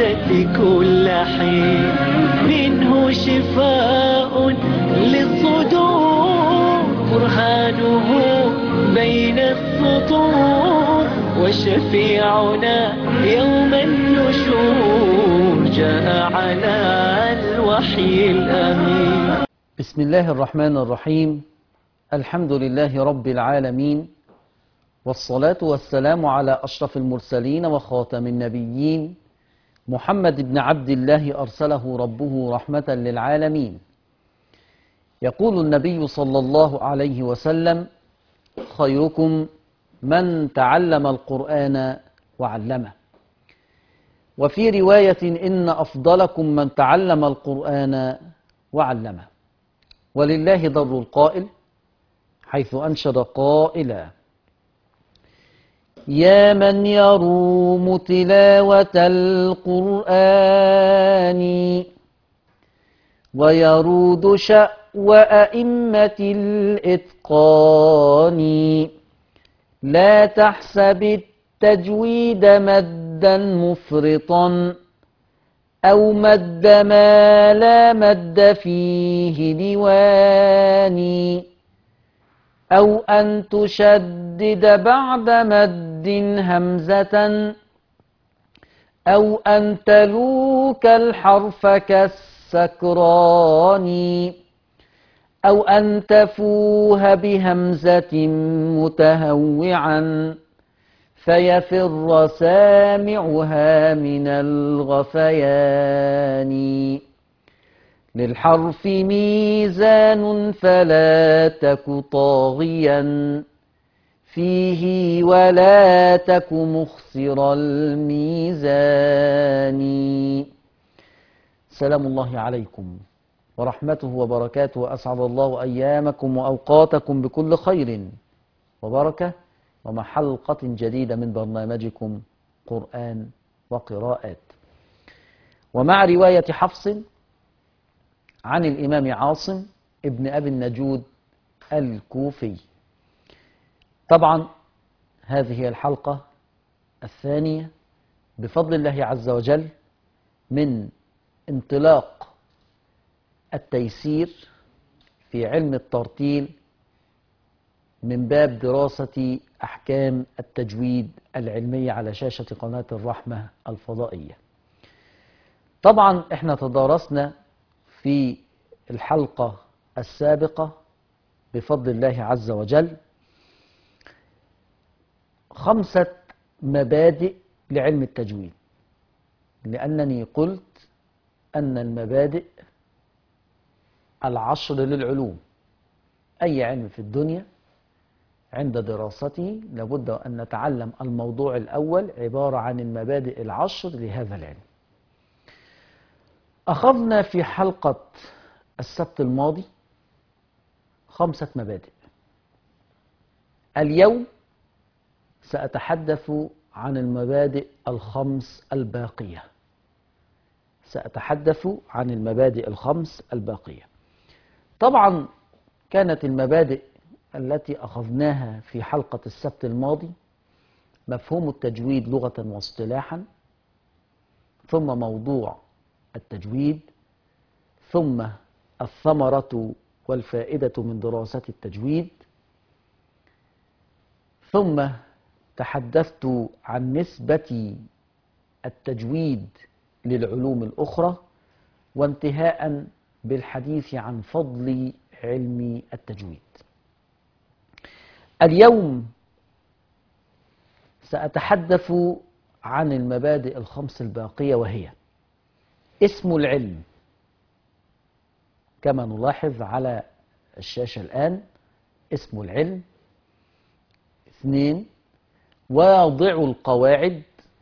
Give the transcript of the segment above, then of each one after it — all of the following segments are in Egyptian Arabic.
الآيات كل حين منه شفاء للصدور برهانه بين السطور وشفيعنا يوم النشور جاء على الوحي الأمين بسم الله الرحمن الرحيم الحمد لله رب العالمين والصلاة والسلام على أشرف المرسلين وخاتم النبيين محمد بن عبد الله أرسله ربه رحمة للعالمين يقول النبي صلى الله عليه وسلم خيركم من تعلم القرآن وعلمه وفي رواية إن أفضلكم من تعلم القرآن وعلمه ولله ضر القائل حيث أنشد قائلا يا من يروم تلاوة القرآن ويرود شأو أئمة الإتقان لا تحسب التجويد مدا مفرطا أو مد ما لا مد فيه ديواني أو أن تشدد بعد مد همزة أو أن تلوك الحرف كالسكران أو أن تفوه بهمزة متهوعا فيفر سامعها من الغفيان للحرف ميزان فلا تك طاغيا فيه ولا تك مخسر الميزان سلام الله عليكم ورحمته وبركاته أسعد الله أيامكم وأوقاتكم بكل خير وبركة ومع حلقة جديدة من برنامجكم قرآن وقراءات ومع رواية حفص عن الإمام عاصم ابن أبي النجود الكوفي طبعا هذه هي الحلقة الثانية بفضل الله عز وجل من انطلاق التيسير في علم الترتيل من باب دراسة أحكام التجويد العلمية على شاشة قناة الرحمة الفضائية طبعا احنا تدارسنا في الحلقة السابقة بفضل الله عز وجل خمسة مبادئ لعلم التجويد لأنني قلت أن المبادئ العشر للعلوم أي علم في الدنيا عند دراسته لابد أن نتعلم الموضوع الأول عبارة عن المبادئ العشر لهذا العلم أخذنا في حلقة السبت الماضي خمسة مبادئ اليوم سأتحدث عن المبادئ الخمس الباقية سأتحدث عن المبادئ الخمس الباقية طبعا كانت المبادئ التي أخذناها في حلقة السبت الماضي مفهوم التجويد لغة واصطلاحا ثم موضوع التجويد ثم الثمرة والفائدة من دراسة التجويد ثم تحدثت عن نسبة التجويد للعلوم الأخرى وانتهاء بالحديث عن فضل علم التجويد اليوم سأتحدث عن المبادئ الخمس الباقية وهي اسم العلم كما نلاحظ على الشاشة الآن اسم العلم اثنين واضع القواعد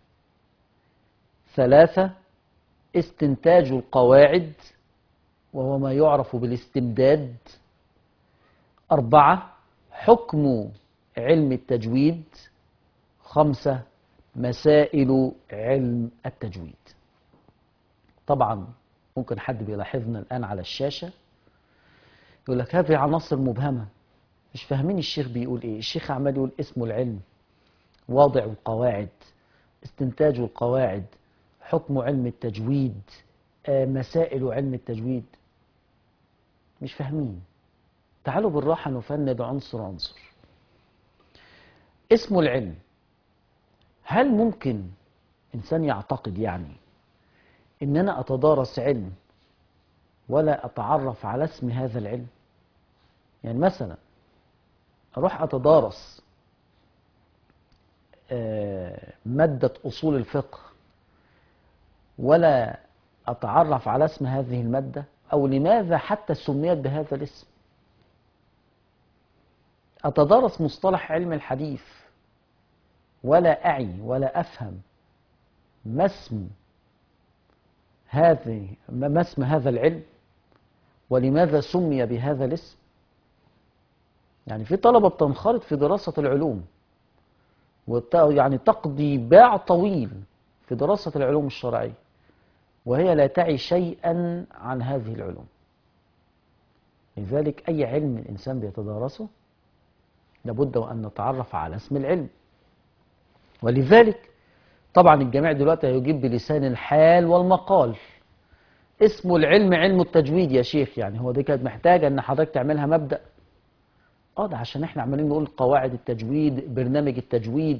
ثلاثة استنتاج القواعد وهو ما يعرف بالاستمداد أربعة حكم علم التجويد خمسة مسائل علم التجويد طبعا ممكن حد بيلاحظنا الآن على الشاشة يقول لك هذه عناصر مبهمة مش فاهمين الشيخ بيقول ايه الشيخ عمال يقول اسمه العلم واضع القواعد استنتاج القواعد حكم علم التجويد آه، مسائل علم التجويد مش فاهمين تعالوا بالراحة نفند عنصر عنصر اسمه العلم هل ممكن إنسان يعتقد يعني إن أنا أتدارس علم ولا أتعرف على اسم هذا العلم يعني مثلا أروح أتدارس آه، مادة أصول الفقه ولا أتعرف على اسم هذه المادة أو لماذا حتى سميت بهذا الاسم أتدارس مصطلح علم الحديث ولا أعي ولا أفهم ما اسم هذه ما اسم هذا العلم ولماذا سمي بهذا الاسم يعني في طلبة بتنخرط في دراسة العلوم وت- يعني تقضي باع طويل في دراسة العلوم الشرعية وهي لا تعي شيئا عن هذه العلوم لذلك أي علم الإنسان بيتدارسه لابد وأن نتعرف على اسم العلم ولذلك طبعا الجميع دلوقتي هيجيب بلسان الحال والمقال اسمه العلم علم التجويد يا شيخ يعني هو دي كانت محتاجة ان حضرتك تعملها مبدأ اه ده عشان احنا عمالين نقول قواعد التجويد برنامج التجويد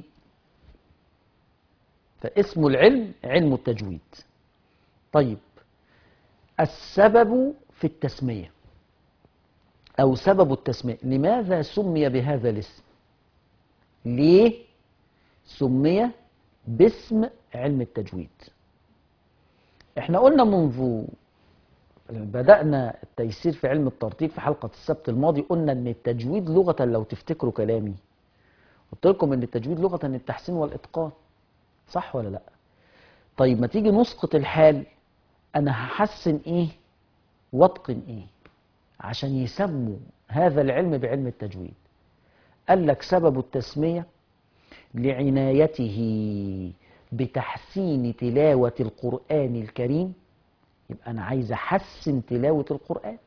فاسمه العلم علم التجويد طيب السبب في التسمية أو سبب التسمية لماذا سمي بهذا الاسم ليه سمي باسم علم التجويد احنا قلنا منذ بدأنا التيسير في علم الترتيب في حلقة السبت الماضي قلنا ان التجويد لغة لو تفتكروا كلامي قلت لكم ان التجويد لغة التحسين والإتقان صح ولا لا طيب ما تيجي نسقط الحال انا هحسن ايه واتقن ايه عشان يسموا هذا العلم بعلم التجويد قال لك سبب التسمية لعنايته بتحسين تلاوة القرآن الكريم يبقى أنا عايز أحسن تلاوة القرآن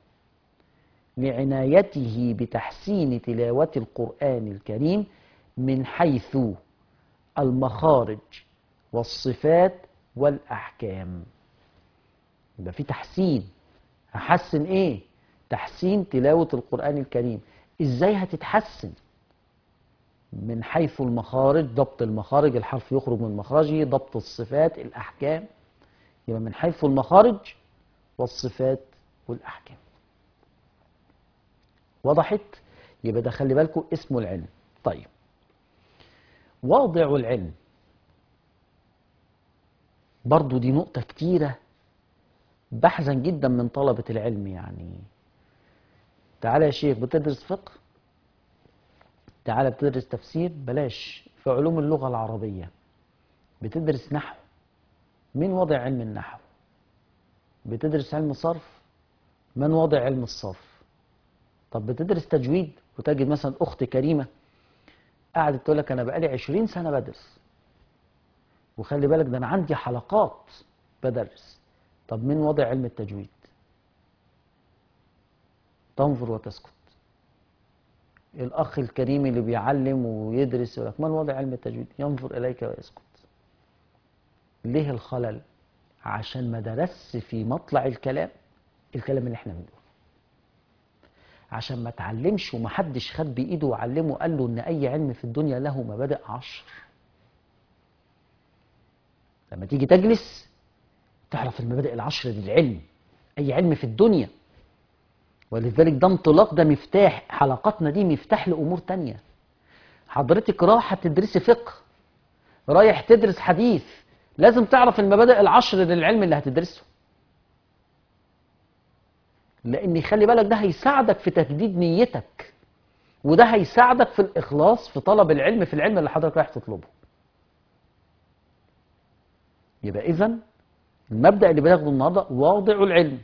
لعنايته بتحسين تلاوة القرآن الكريم من حيث المخارج والصفات والأحكام يبقى في تحسين هحسن ايه تحسين تلاوة القرآن الكريم ازاي هتتحسن من حيث المخارج ضبط المخارج الحرف يخرج من مخرجه ضبط الصفات الأحكام يبقى من حيث المخارج والصفات والأحكام وضحت يبقى ده خلي بالكم اسمه العلم طيب واضع العلم برضو دي نقطة كتيرة بحزن جدا من طلبة العلم يعني تعالى يا شيخ بتدرس فقه تعالى بتدرس تفسير بلاش في علوم اللغة العربية بتدرس نحو مين وضع علم النحو بتدرس علم صرف من وضع علم الصرف طب بتدرس تجويد وتجد مثلا أخت كريمة قعدت تقول لك أنا بقالي عشرين سنة بدرس وخلي بالك ده أنا عندي حلقات بدرس طب مين وضع علم التجويد تنظر وتسكت الأخ الكريم اللي بيعلم ويدرس يقول لك من وضع علم التجويد ينظر إليك ويسكت ليه الخلل عشان ما درسش في مطلع الكلام الكلام اللي احنا بنقوله عشان ما اتعلمش ومحدش خد بإيده وعلمه قال له إن أي علم في الدنيا له مبادئ عشر لما تيجي تجلس تعرف المبادئ العشر للعلم أي علم في الدنيا ولذلك ده انطلاق ده مفتاح حلقاتنا دي مفتاح لأمور تانية حضرتك رايحة تدرسي فقه رايح تدرس حديث لازم تعرف المبادئ العشر للعلم اللي هتدرسه لان خلي بالك ده هيساعدك في تجديد نيتك وده هيساعدك في الاخلاص في طلب العلم في العلم اللي حضرتك رايح تطلبه يبقى اذا المبدا اللي بناخده النهارده واضع العلم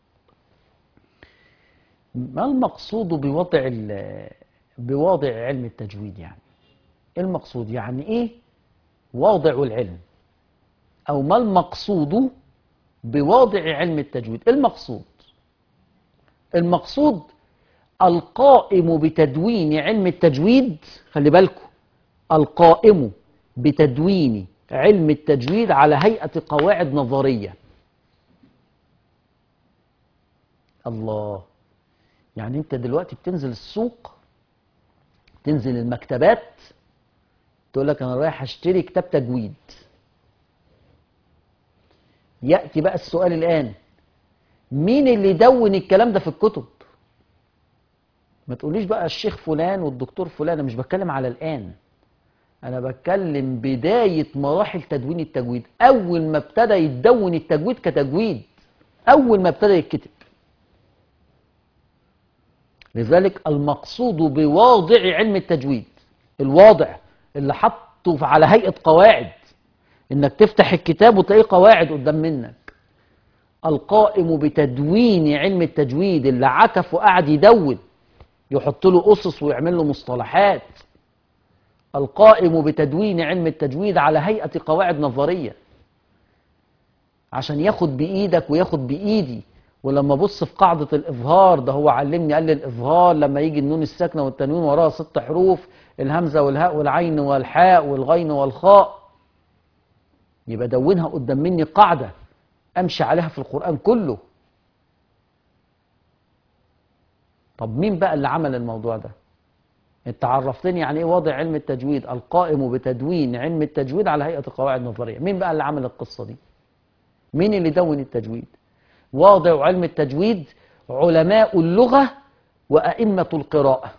ما المقصود بوضع ال- بواضع علم التجويد يعني ايه المقصود يعني ايه واضع العلم او ما المقصود بواضع علم التجويد إيه المقصود المقصود القائم بتدوين علم التجويد خلي بالكم القائم بتدوين علم التجويد على هيئة قواعد نظرية الله يعني انت دلوقتي بتنزل السوق تنزل المكتبات تقول لك انا رايح اشتري كتاب تجويد ياتي بقى السؤال الان مين اللي دون الكلام ده في الكتب ما تقوليش بقى الشيخ فلان والدكتور فلان انا مش بتكلم على الان انا بتكلم بدايه مراحل تدوين التجويد اول ما ابتدى يتدون التجويد كتجويد اول ما ابتدى يتكتب لذلك المقصود بواضع علم التجويد الواضع اللي حطه على هيئة قواعد انك تفتح الكتاب وتلاقيه قواعد قدام منك القائم بتدوين علم التجويد اللي عكف وقعد يدون يحط له أسس ويعمل له مصطلحات القائم بتدوين علم التجويد على هيئة قواعد نظرية عشان ياخد بإيدك وياخد بإيدي ولما ابص في قاعدة الإظهار ده هو علمني قال لي الإظهار لما يجي النون الساكنة والتنوين وراها ست حروف الهمزة والهاء والعين والحاء والغين والخاء يبقى دونها قدام مني قاعدة أمشي عليها في القرآن كله طب مين بقى اللي عمل الموضوع ده انت عرفتني يعني ايه وضع علم التجويد القائم بتدوين علم التجويد على هيئة قواعد نظرية مين بقى اللي عمل القصة دي مين اللي دون التجويد واضع علم التجويد علماء اللغة وأئمة القراءة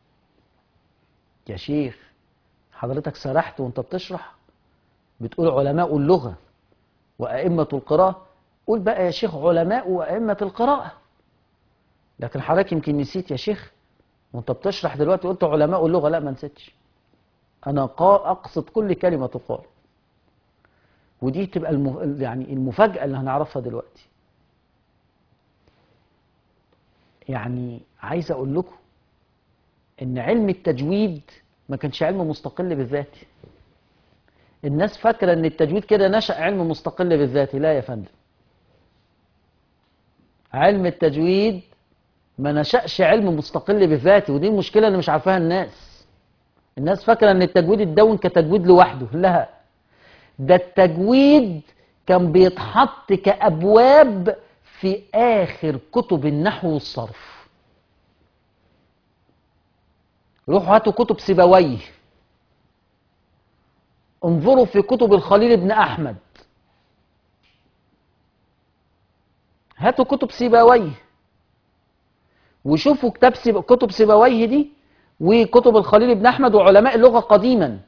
يا شيخ حضرتك سرحت وانت بتشرح بتقول علماء اللغة وأئمة القراءة قول بقى يا شيخ علماء وأئمة القراءة لكن حضرتك يمكن نسيت يا شيخ وانت بتشرح دلوقتي قلت علماء اللغة لا ما نسيتش أنا قا- أقصد كل كلمة تقال ودي تبقى الم... يعني المفاجأة اللي هنعرفها دلوقتي يعني عايز أقول لكم إن علم التجويد ما كانش علم مستقل بالذات الناس فاكرة إن التجويد كده نشأ علم مستقل بالذات لا يا فندم علم التجويد ما نشأش علم مستقل بذاته ودي المشكلة اللي مش عارفاها الناس الناس فاكرة ان التجويد اتدون كتجويد لوحده لا ده التجويد كان بيتحط كأبواب في آخر كتب النحو والصرف روحوا هاتوا كتب سيبويه انظروا في كتب الخليل بن أحمد هاتوا كتب سيبويه وشوفوا كتاب سيب... كتب سيبويه دي وكتب الخليل بن احمد وعلماء اللغه قديما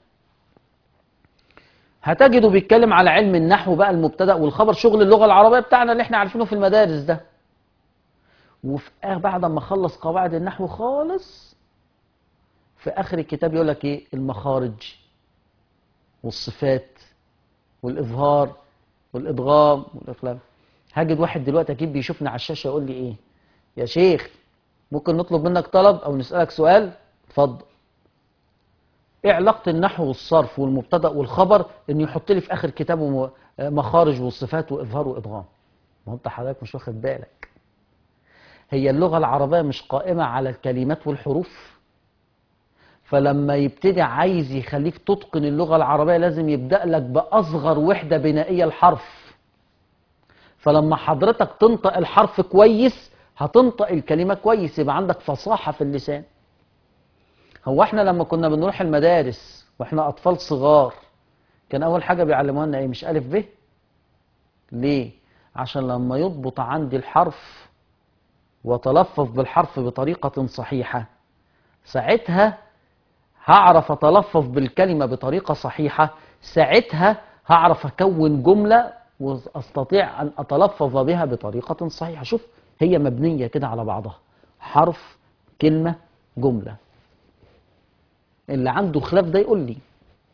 هتجدوا بيتكلم على علم النحو بقى المبتدا والخبر شغل اللغه العربيه بتاعنا اللي احنا عارفينه في المدارس ده وفي آخر بعد ما خلص قواعد النحو خالص في اخر الكتاب يقول لك ايه المخارج والصفات والاظهار والادغام والاقلام هجد واحد دلوقتي اكيد بيشوفني على الشاشه يقول لي ايه يا شيخ ممكن نطلب منك طلب او نسألك سؤال اتفضل ايه علاقة النحو والصرف والمبتدأ والخبر ان يحط لي في اخر كتابه م- مخارج وصفات واظهار وادغام ما هو انت حضرتك مش واخد بالك هي اللغة العربية مش قائمة على الكلمات والحروف فلما يبتدي عايز يخليك تتقن اللغة العربية لازم يبدأ لك بأصغر وحدة بنائية الحرف فلما حضرتك تنطق الحرف كويس هتنطق الكلمة كويس يبقى عندك فصاحة في اللسان هو احنا لما كنا بنروح المدارس واحنا اطفال صغار كان اول حاجة بيعلمونا لنا ايه مش الف ب ليه عشان لما يضبط عندي الحرف وتلفظ بالحرف بطريقة صحيحة ساعتها هعرف اتلفظ بالكلمة بطريقة صحيحة ساعتها هعرف اكون جملة واستطيع ان اتلفظ بها بطريقة صحيحة شوف هي مبنية كده على بعضها حرف كلمة جملة اللي عنده خلاف ده يقول لي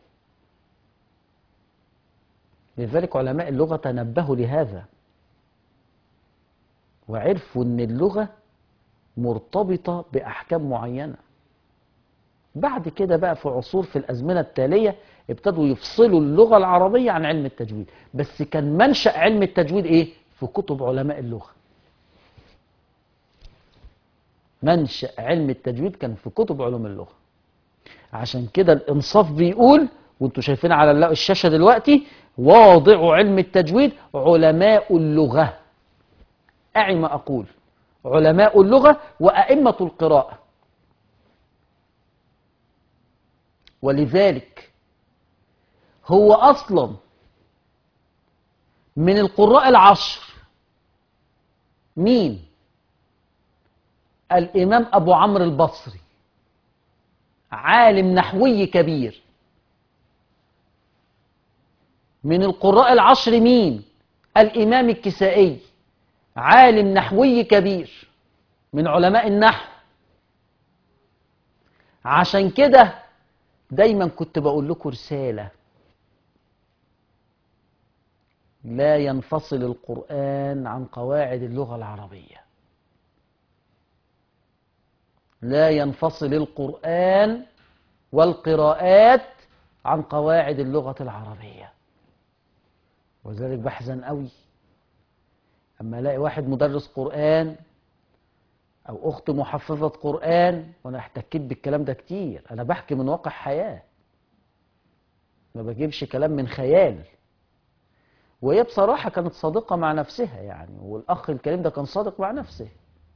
لذلك علماء اللغة تنبهوا لهذا وعرفوا ان اللغة مرتبطة بأحكام معينة بعد كده بقى في عصور في الأزمنة التالية ابتدوا يفصلوا اللغة العربية عن علم التجويد بس كان منشأ علم التجويد ايه في كتب علماء اللغة منشأ علم التجويد كان في كتب علوم اللغة عشان كده الإنصاف بيقول وانتوا شايفين على الل- الشاشة دلوقتي واضع علم التجويد علماء اللغة أعي ما أقول علماء اللغة وأئمة القراءة ولذلك هو أصلا من القراء العشر مين الإمام أبو عمرو البصري عالم نحوي كبير من القراء العشر مين الإمام الكسائي عالم نحوي كبير من علماء النحو عشان كده دايما كنت بقول لكم رسالة لا ينفصل القرآن عن قواعد اللغة العربية لا ينفصل القرآن والقراءات عن قواعد اللغة العربية وذلك بحزن قوي أما ألاقي واحد مدرس قرآن أو أخت محفظة قرآن وأنا احتكيت بالكلام ده كتير أنا بحكي من واقع حياة ما بجيبش كلام من خيال وهي بصراحة كانت صادقة مع نفسها يعني والأخ الكريم ده كان صادق مع نفسه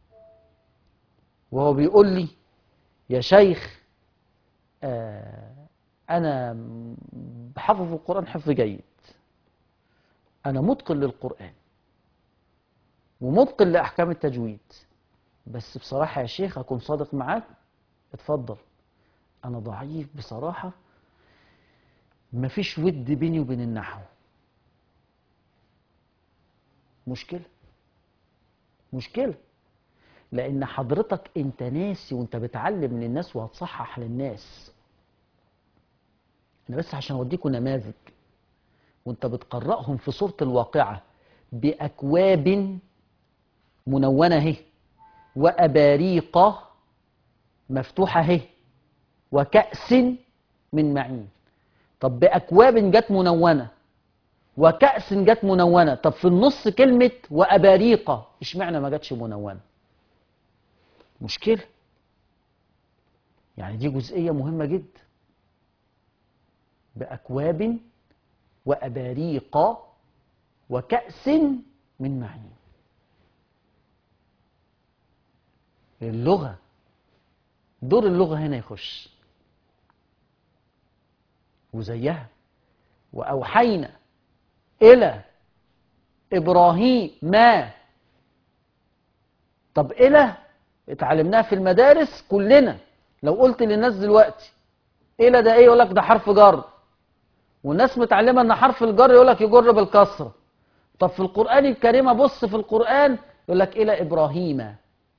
وهو بيقول لي يا شيخ آه أنا بحفظ القرآن حفظ جيد أنا متقن للقرآن ومتقن لأحكام التجويد بس بصراحة يا شيخ أكون صادق معاك اتفضل أنا ضعيف بصراحة مفيش ود بيني وبين النحو مشكلة مشكلة لأن حضرتك أنت ناسي وأنت بتعلم للناس وهتصحح للناس أنا بس عشان أوديكم نماذج وأنت بتقرأهم في سورة الواقعة بأكواب منونة اهي وأباريق مفتوحة اهي وكأس من معين طب بأكواب جت منونة وكأس جت منونة طب في النص كلمة وأباريق اشمعنى ما جاتش منونة مشكلة يعني دي جزئية مهمة جدا بأكواب وأباريق وكأس من معين اللغة دور اللغة هنا يخش وزيها وأوحينا إلى إبراهيم ما طب إلى اتعلمناها في المدارس كلنا لو قلت للناس دلوقتي إلى ده إيه يقول لك ده حرف جر والناس متعلمة إن حرف الجر يقول لك يجر بالكسرة طب في القرآن الكريم أبص في القرآن يقول لك إلى إبراهيم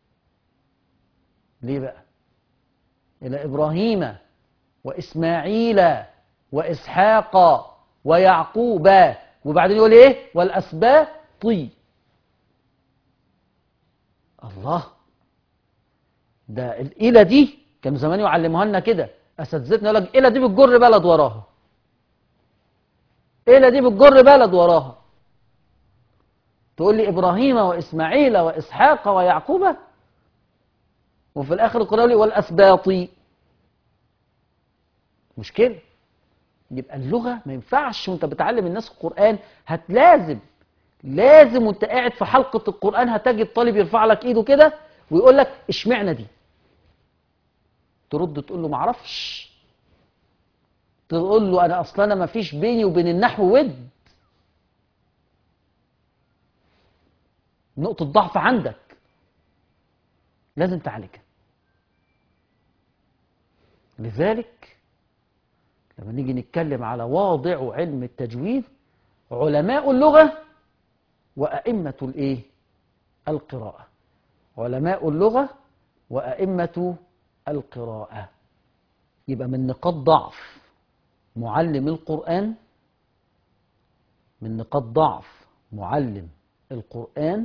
ليه بقى إلى إبراهيم وإسماعيل وإسحاق ويعقوب وبعدين يقول إيه والأسباط الله ده الإلى دي كان زمان يعلموها لنا كده أساتذتنا يقول لك إلى دي بتجر بلد وراها إلى دي بتجر بلد وراها تقول لي إبراهيم وإسماعيل وإسحاق ويعقوب وفي الآخر القرآن يقول لي والأسباط مشكلة يبقى اللغة ما ينفعش وانت بتعلم الناس القرآن هتلازم لازم وانت قاعد في حلقة القرآن هتجد طالب يرفع لك ايده كده ويقول لك اشمعنى دي ترد تقول له معرفش تقول له انا اصلا انا ما فيش بيني وبين النحو ود نقطة ضعف عندك لازم تعالجها لذلك لما نيجي نتكلم على واضع علم التجويد علماء اللغة وأئمة الإيه؟ القراءة علماء اللغة وأئمة القراءة يبقى من نقاط ضعف معلم القرآن من نقاط ضعف معلم القرآن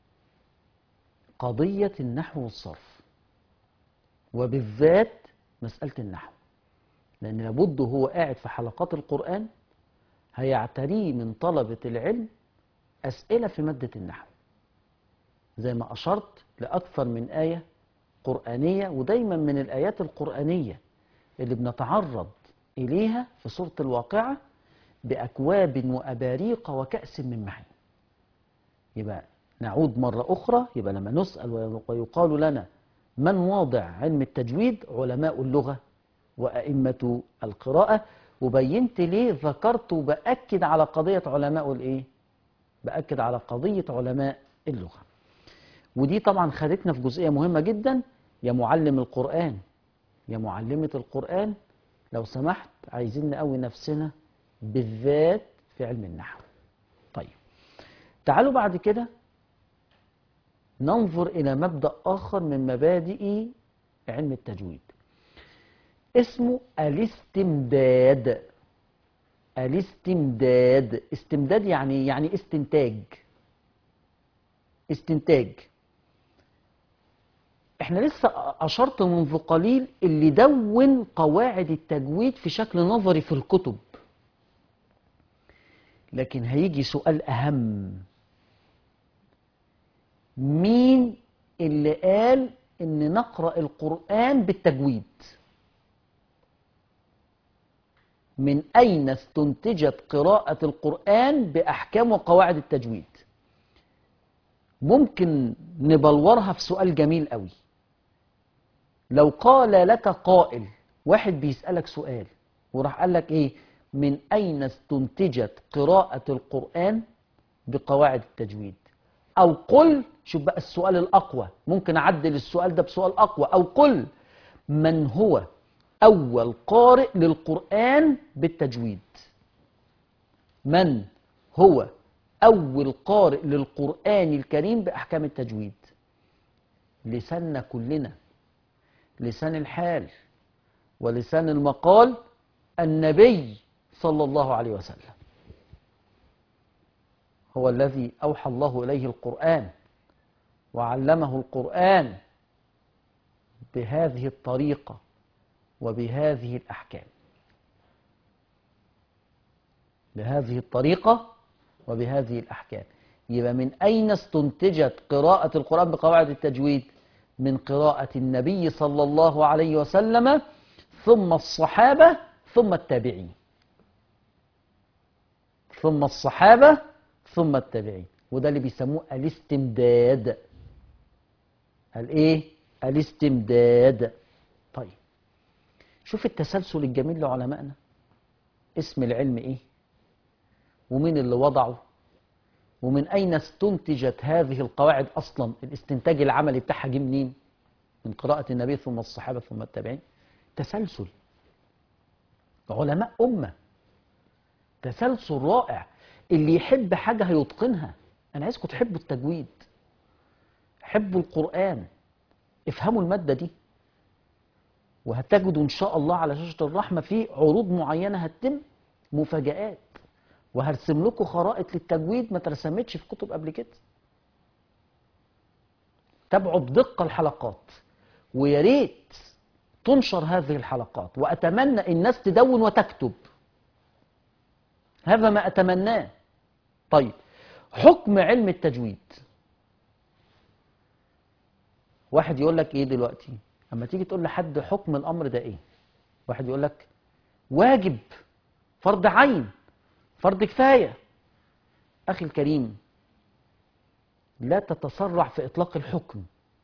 قضية النحو والصرف وبالذات مسألة النحو لأن لابد هو قاعد في حلقات القرآن هيعتريه من طلبة العلم أسئلة في مادة النحو زي ما أشرت لأكثر من آية قرآنية ودايما من الآيات القرآنية اللي بنتعرض إليها في سورة الواقعة بأكواب وأباريق وكأس من معين يبقى نعود مرة أخرى يبقى لما نسأل ويقال لنا من واضع علم التجويد علماء اللغة وأئمة القراءة وبينت ليه ذكرت وبأكد على قضية علماء الإيه؟ بأكد على قضية علماء اللغة ودي طبعا خدتنا في جزئية مهمة جدا يا معلم القرآن يا معلمة القرآن لو سمحت عايزين نقوي نفسنا بالذات في علم النحو طيب تعالوا بعد كده ننظر إلى مبدأ آخر من مبادئ علم التجويد اسمه الاستمداد الاستمداد استمداد يعني يعني استنتاج استنتاج احنا لسه اشرت منذ قليل اللي دون قواعد التجويد في شكل نظري في الكتب لكن هيجي سؤال اهم مين اللي قال ان نقرا القران بالتجويد من اين استنتجت قراءه القران باحكام وقواعد التجويد ممكن نبلورها في سؤال جميل قوي لو قال لك قائل واحد بيسألك سؤال وراح قال لك ايه من اين استنتجت قراءة القرآن بقواعد التجويد او قل شوف بقى السؤال الاقوى ممكن اعدل السؤال ده بسؤال اقوى او قل من هو اول قارئ للقرآن بالتجويد من هو أول قارئ للقرآن الكريم بأحكام التجويد لساننا كلنا لسان الحال ولسان المقال النبي صلى الله عليه وسلم هو الذي أوحى الله إليه القرآن وعلمه القرآن بهذه الطريقة وبهذه الأحكام بهذه الطريقة وبهذه الأحكام يبقى من أين استنتجت قراءة القرآن بقواعد التجويد من قراءة النبي صلى الله عليه وسلم ثم الصحابة ثم التابعين ثم الصحابة ثم التابعين وده اللي بيسموه الاستمداد الايه الاستمداد طيب شوف التسلسل الجميل لعلمائنا اسم العلم ايه ومين اللي وضعه ومن أين استنتجت هذه القواعد أصلا الاستنتاج العملي بتاعها جه منين من قراءة النبي ثم الصحابة ثم التابعين تسلسل علماء أمة تسلسل رائع اللي يحب حاجة هيتقنها أنا عايزكم تحبوا التجويد حبوا القرآن افهموا المادة دي وهتجدوا إن شاء الله على شاشة الرحمة في عروض معينة هتتم مفاجآت وهرسم لكم خرائط للتجويد ما اترسمتش في كتب قبل كده تابعوا بدقة الحلقات ويا ريت تنشر هذه الحلقات وأتمنى الناس تدون وتكتب هذا ما أتمناه طيب حكم علم التجويد واحد يقول لك ايه دلوقتي اما تيجي تقول لحد حكم الامر ده ايه واحد يقول لك واجب فرض عين فرض كفاية أخي الكريم لا تتسرع في إطلاق الحكم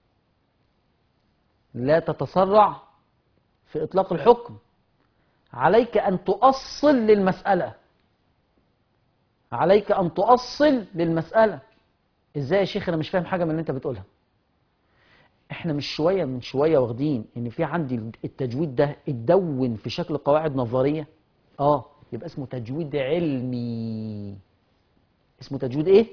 لا تتسرع في إطلاق الحكم عليك أن تؤصل للمسألة عليك أن تؤصل للمسألة إزاي يا شيخ أنا مش فاهم حاجة من اللي أنت بتقولها احنا مش شوية من شوية واخدين ان في عندي التجويد ده اتدون في شكل قواعد نظرية اه يبقى اسمه تجويد علمي اسمه تجويد ايه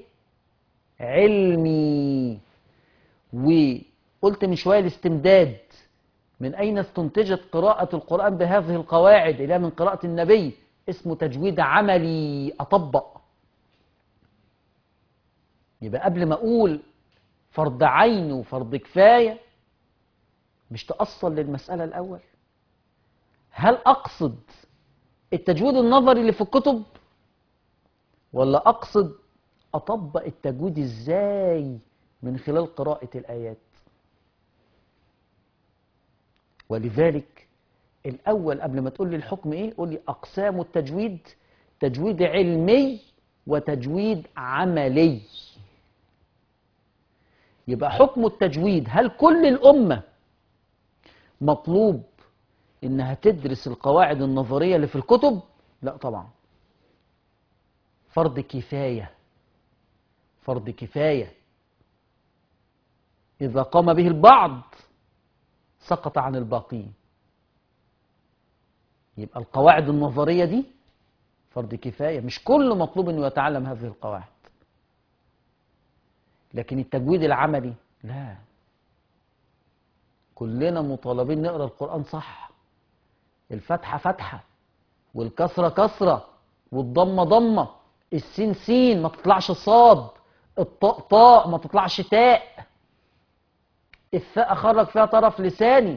علمي وقلت من شوية الاستمداد من أين استنتجت قراءة القرآن بهذه القواعد إلى من قراءة النبي اسمه تجويد عملي أطبق يبقى قبل ما أقول فرض عين وفرض كفاية مش تأصل للمسألة الأول هل أقصد التجويد النظري اللي في الكتب ولا أقصد أطبق التجويد إزاي من خلال قراءة الآيات ولذلك الأول قبل ما تقول لي الحكم إيه قول لي أقسام التجويد تجويد علمي وتجويد عملي يبقى حكم التجويد هل كل الأمة مطلوب إنها تدرس القواعد النظرية اللي في الكتب لا طبعا فرض كفاية فرض كفاية إذا قام به البعض سقط عن الباقين يبقى القواعد النظرية دي فرض كفاية مش كل مطلوب أنه يتعلم هذه القواعد لكن التجويد العملي لا كلنا مطالبين نقرأ القرآن صح الفتحة فتحة والكسرة كسرة والضمة ضمة السين سين ما تطلعش صاد الطاء طاء ما تطلعش تاء الثاء أخرج فيها طرف لساني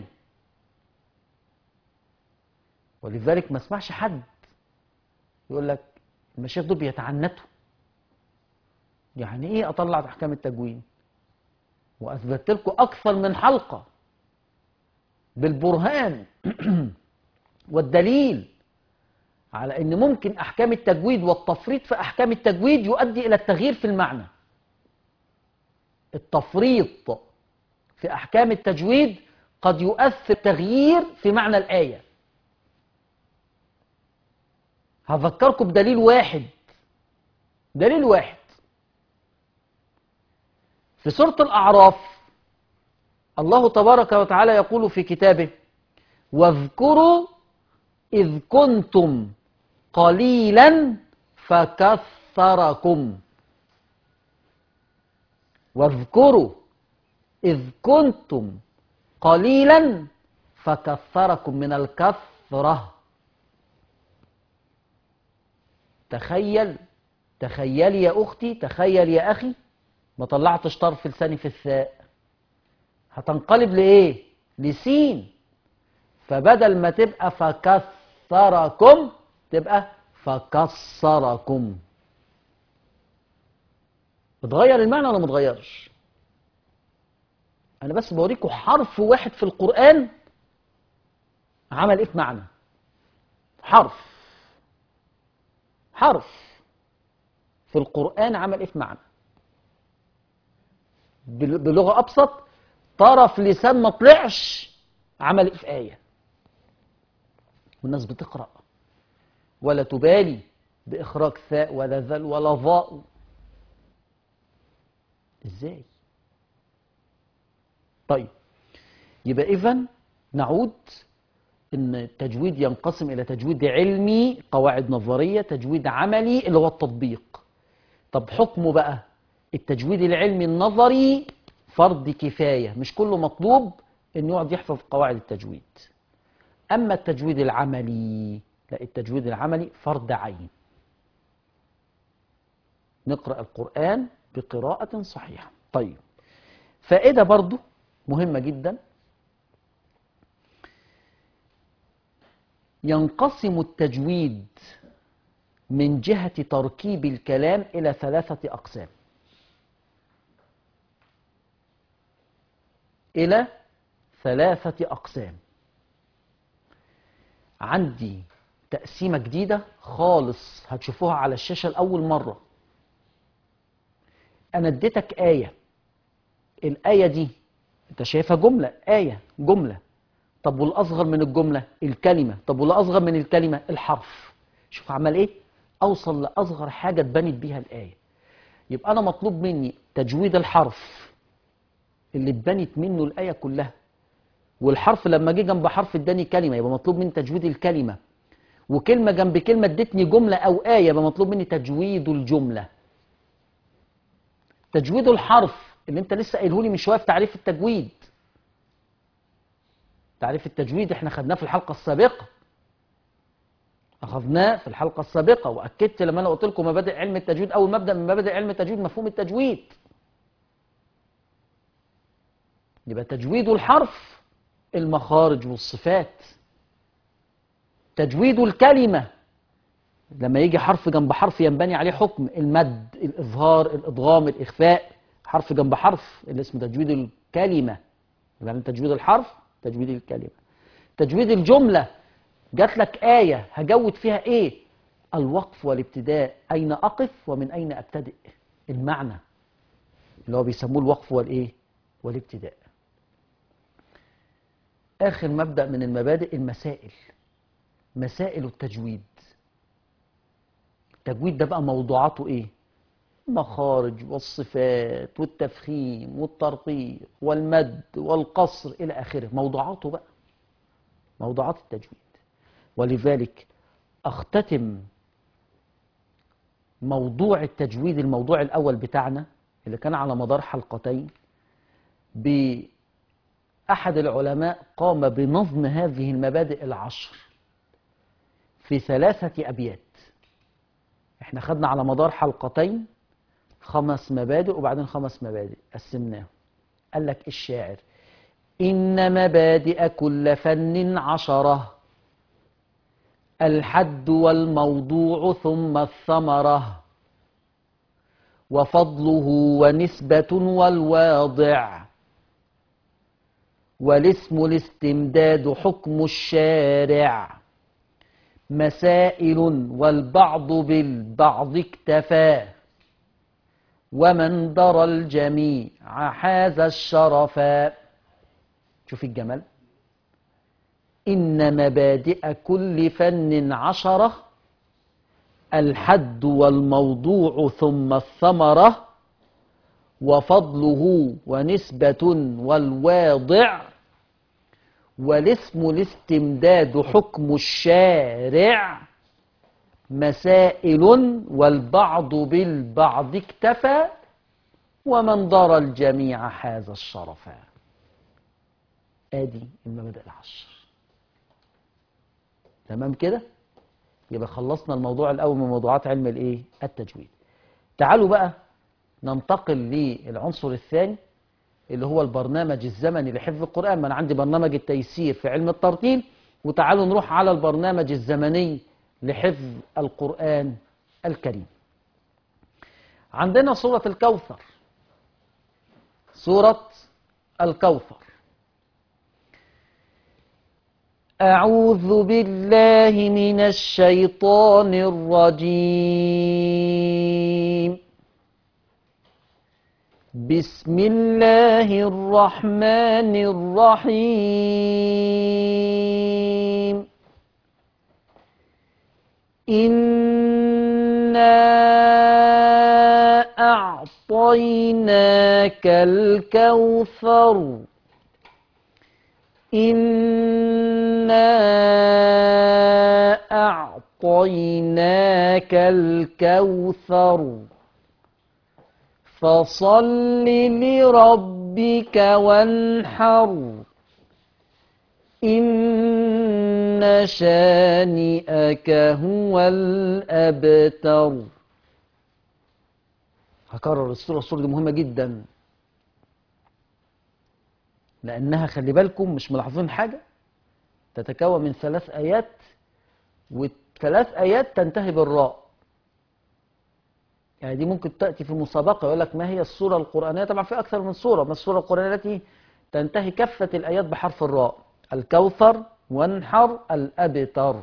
ولذلك ما اسمعش حد يقول لك المشايخ دول بيتعنتوا يعني ايه اطلع احكام التجويد واثبت لكم اكثر من حلقه بالبرهان والدليل على ان ممكن احكام التجويد والتفريط في احكام التجويد يؤدي الى التغيير في المعنى التفريط في احكام التجويد قد يؤثر تغيير في معنى الايه هذكركم بدليل واحد دليل واحد في سورة الأعراف الله تبارك وتعالى يقول في كتابه واذكروا إذ كنتم قليلا فكثركم واذكروا إذ كنتم قليلا فكثركم من الكثرة تخيل تخيل يا أختي تخيل يا أخي ما طلعتش طرف لساني في الثاء هتنقلب لإيه لسين فبدل ما تبقى فكثركم تبقى فكسركم اتغير المعنى ولا متغيرش انا بس بوريكم حرف واحد في القرآن عمل ايه في معنى حرف حرف في القرآن عمل ايه في معنى بل- بلغة أبسط طرف لسان ما طلعش عمل ايه في آية والناس بتقرأ ولا تبالي بإخراج ثاء ولا ذل ولا ظاء ازاي طيب يبقى إذا نعود ان التجويد ينقسم الى تجويد علمي قواعد نظريه تجويد عملي اللي هو التطبيق طب حكمه بقى التجويد العلمي النظري فرض كفايه مش كله مطلوب انه يقعد يحفظ قواعد التجويد اما التجويد العملي لا التجويد العملي فرض عين نقرا القران بقراءه صحيحه طيب فائده برضو مهمه جدا ينقسم التجويد من جهة تركيب الكلام إلى ثلاثة أقسام إلى ثلاثة أقسام عندي تقسيمة جديدة خالص هتشوفوها على الشاشة لأول مرة أنا اديتك آية الآية دي أنت شايفها جملة آية جملة طب والأصغر من الجملة الكلمة طب والأصغر من الكلمة الحرف شوف عمل إيه أوصل لأصغر حاجة اتبنت بيها الآية يبقى أنا مطلوب مني تجويد الحرف اللي اتبنت منه الآية كلها والحرف لما جه جنب حرف اداني كلمة يبقى مطلوب مني تجويد الكلمة وكلمة جنب كلمة ادتني جملة أو آية يبقى مطلوب مني تجويد الجملة تجويد الحرف اللي انت لسه قايله لي من شويه في تعريف التجويد تعريف التجويد احنا خدناه في الحلقه السابقه اخذناه في الحلقه السابقه واكدت لما انا قلت لكم مبادئ علم التجويد اول مبدا من مبادئ علم التجويد مفهوم التجويد يبقى تجويد الحرف المخارج والصفات تجويد الكلمه لما يجي حرف جنب حرف ينبني عليه حكم المد الإظهار الإدغام الإخفاء حرف جنب حرف اللي اسمه تجويد الكلمة يبقى من تجويد الحرف تجويد الكلمة تجويد الجملة جات لك آية هجود فيها إيه الوقف والابتداء أين أقف ومن أين أبتدئ المعنى اللي هو بيسموه الوقف والإيه والابتداء آخر مبدأ من المبادئ المسائل مسائل التجويد التجويد ده بقى موضوعاته إيه المخارج والصفات والتفخيم والترقيق والمد والقصر إلى آخره موضوعاته بقى موضوعات التجويد ولذلك أختتم موضوع التجويد الموضوع الأول بتاعنا اللي كان على مدار حلقتين بأحد العلماء قام بنظم هذه المبادئ العشر في ثلاثة أبيات احنا خدنا على مدار حلقتين خمس مبادئ وبعدين خمس مبادئ قسمناهم قال لك الشاعر إن مبادئ كل فن عشرة الحد والموضوع ثم الثمرة وفضله ونسبة والواضع والاسم الاستمداد حكم الشارع مسائل والبعض بالبعض اكتفى ومن درى الجميع حاز الشرفا شوف الجمال إن مبادئ كل فن عشرة الحد والموضوع ثم الثمرة وفضله ونسبة والواضع والاسم الاستمداد حكم الشارع مسائل والبعض بالبعض اكتفى ومن ضر الجميع حاز الشرفا ادي المبادئ العشر تمام كده يبقى خلصنا الموضوع الاول من موضوعات علم الايه التجويد تعالوا بقى ننتقل للعنصر الثاني اللي هو البرنامج الزمني لحفظ القرآن ما أنا عندي برنامج التيسير في علم الترتيل وتعالوا نروح على البرنامج الزمني لحفظ القرآن الكريم عندنا سورة الكوثر سورة الكوثر أعوذ بالله من الشيطان الرجيم بسم الله الرحمن الرحيم إنا أعطيناك الكوثر إنا أعطيناك الكوثر فصل لربك وانحر إن شانئك هو الأبتر هكرر السورة السورة دي مهمة جدا لأنها خلي بالكم مش ملاحظين حاجة تتكون من ثلاث آيات والثلاث آيات تنتهي بالراء يعني دي ممكن تأتي في مسابقة يقول لك ما هي السورة القرآنية طبعا في أكثر من سورة ما السورة القرآنية التي تنتهي كافة الآيات بحرف الراء الكوثر وانحر الأبتر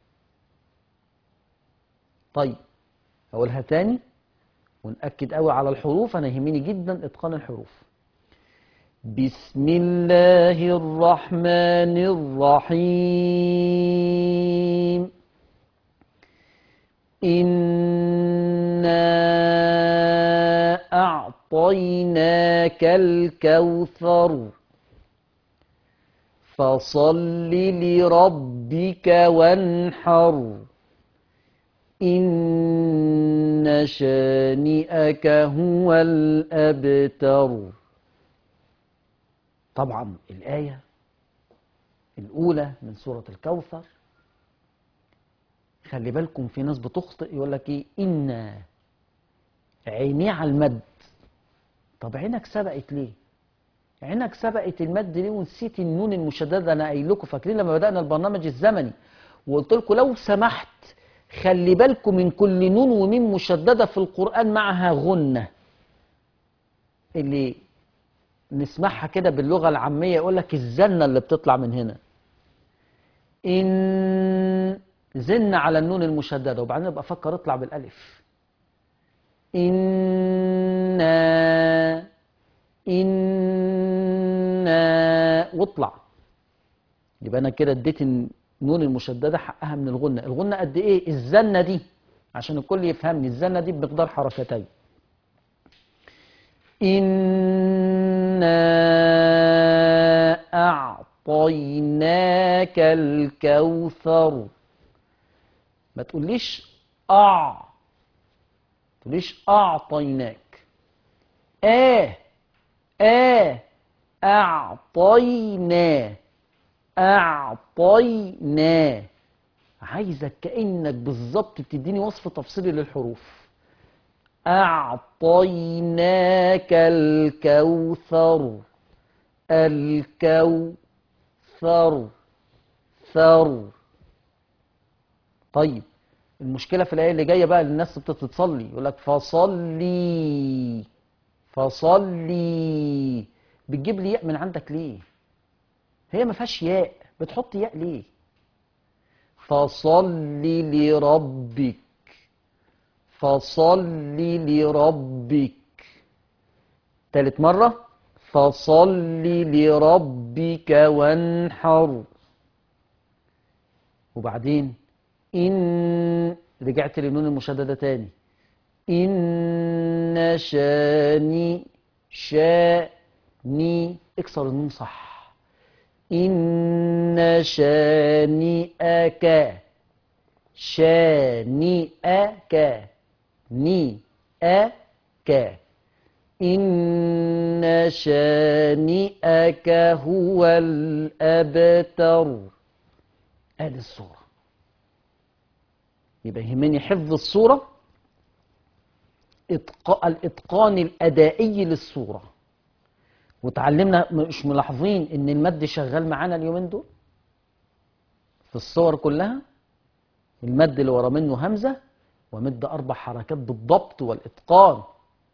طيب أقولها تاني ونأكد قوي على الحروف أنا يهمني جدا إتقان الحروف بسم الله الرحمن الرحيم إنا أعطيناك الكوثر فصل لربك وانحر إن شانئك هو الأبتر طبعا الآية الأولى من سورة الكوثر خلي بالكم في ناس بتخطئ يقول لك ايه إن عينيه على المد طب عينك سبقت ليه عينك سبقت المد ليه ونسيت النون المشددة أنا قايل لكم فاكرين لما بدأنا البرنامج الزمني وقلت لكم لو سمحت خلي بالكم من كل نون وميم مشددة في القرآن معها غنة اللي نسمعها كده باللغة العامية يقول لك الزنة اللي بتطلع من هنا إن زن على النون المشددة وبعدين ابقى أفكر اطلع بالألف إنا إنا واطلع يبقى أنا كده اديت النون المشددة حقها من الغنة الغنة قد إيه الزنة دي عشان الكل يفهمني الزنة دي بمقدار حركتين إنا أعطيناك الكوثر ما تقوليش أع تقوليش أعطيناك آه آه أعطينا أعطينا عايزك كأنك بالظبط بتديني وصف تفصيلي للحروف أعطيناك الكوثر الكوثر ثر طيب المشكلة في الآية اللي جاية بقى الناس بتصلي يقول لك فصلي فصلي بتجيب لي ياء من عندك ليه؟ هي ما فيهاش ياء بتحط ياء ليه؟ فصلي لربك فصلي لربك تالت مرة فصلي لربك وانحر وبعدين إن رجعت للنون المشددة تاني إن شاني شاني اكسر النون صح إن شانئك شانئك ني أك إن شانئك هو الأبتر آدي الصورة يبقى يهمني حفظ الصورة إتقاء الإتقان الأدائي للصورة وتعلمنا مش ملاحظين إن المد شغال معانا اليومين دول في الصور كلها المد اللي ورا منه همزة ومد أربع حركات بالضبط والإتقان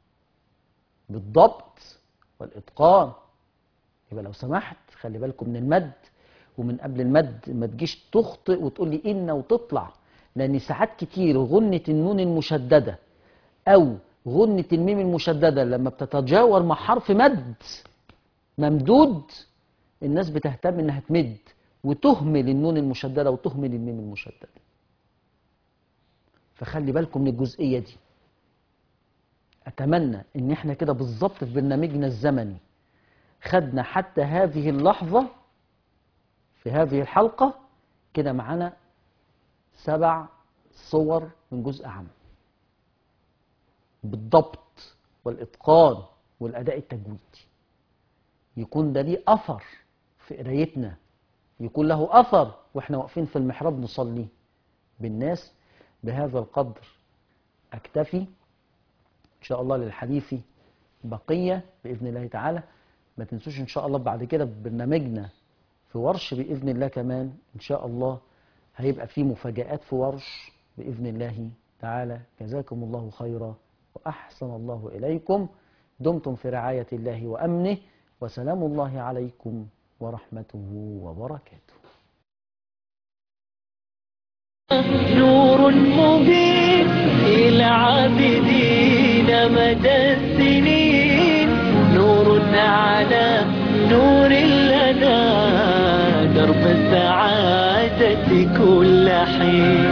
بالضبط والإتقان يبقى لو سمحت خلي بالكم من المد ومن قبل المد ما تجيش تخطئ وتقول لي إن وتطلع لأن ساعات كتير غنة النون المشددة أو غنة الميم المشددة لما بتتجاور مع حرف مد ممدود الناس بتهتم إنها تمد وتهمل النون المشددة وتهمل الميم المشددة فخلي بالكم من الجزئية دي أتمنى إن إحنا كده بالظبط في برنامجنا الزمني خدنا حتى هذه اللحظة في هذه الحلقة كده معانا سبع صور من جزء عام بالضبط والإتقان والأداء التجويدي يكون ده ليه أثر في قرايتنا يكون له أثر وإحنا واقفين في المحراب نصلي بالناس بهذا القدر أكتفي إن شاء الله للحديث بقية بإذن الله تعالى ما تنسوش إن شاء الله بعد كده ببرنامجنا في ورش بإذن الله كمان إن شاء الله هيبقى في مفاجآت في ورش بإذن الله تعالى جزاكم الله خيرا وأحسن الله إليكم دمتم في رعاية الله وأمنه وسلام الله عليكم ورحمته وبركاته نور مبين إلى عابدين مدى السنين نور على نور لنا درب السعادة كل حين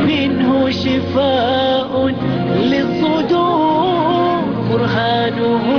منه شفاء للصدور برهانه